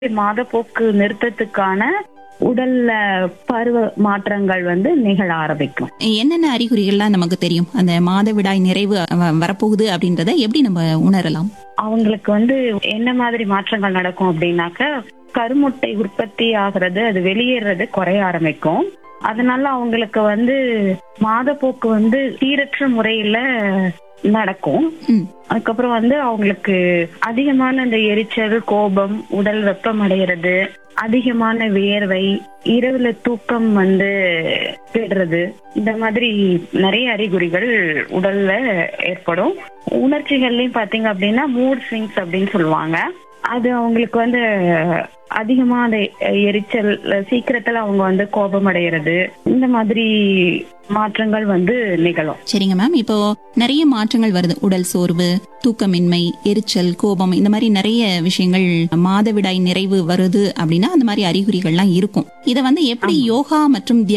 மாதப்போக்கு நிறுத்தத்துக்கான உடல்ல பருவ மாற்றங்கள் வந்து நிகழ ஆரம்பிக்கும் என்னென்ன அறிகுறிகள்லாம் நமக்கு தெரியும் அந்த மாதவிடாய் நிறைவு வ- வரப்போகுது அப்படின்றத எப்படி நம்ம உணரலாம் அவங்களுக்கு வந்து என்ன மாதிரி மாற்றங்கள் நடக்கும் அப்படின்னாக்க கருமுட்டை உற்பத்தி ஆகிறது அது வெளியேறது குறைய ஆரம்பிக்கும் அதனால அவங்களுக்கு வந்து மாதப்போக்கு வந்து சீரற்ற முறையில நடக்கும் ம். அதுக்கப்புறம் வந்து அவங்களுக்கு அதிகமான இந்த எரிச்சல் கோபம் உடல் வெப்பம் அடைகிறது அதிகமான வியர்வை இரவுல தூக்கம் வந்து கெடுறது இந்த மாதிரி நிறைய அறிகுறிகள் உடல்ல ஏற்படும் உணர்ச்சிகள்லயும் பாத்தீங்க அப்படின்னா மூட் ஸ்விங்ஸ் அப்படின்னு சொல்லுவாங்க அது அவங்களுக்கு வந்து அதிகமா அந்த எரிச்சல் சீக்கிரத்துல அவங்க வந்து கோபம் அடைகிறது இந்த மாதிரி மாற்றங்கள் வந்து நிகழும் சரிங்க மேம் இப்போ நிறைய மாற்றங்கள் வருது உடல் சோர்வு தூக்கமின்மை எரிச்சல் கோபம் இந்த மாதிரி நிறைய விஷயங்கள் மாதவிடாய் நிறைவு வருது அப்படின்னா அந்த மாதிரி அறிகுறிகள்லாம் இருக்கும் இதை வந்து எப்படி யோகா மற்றும்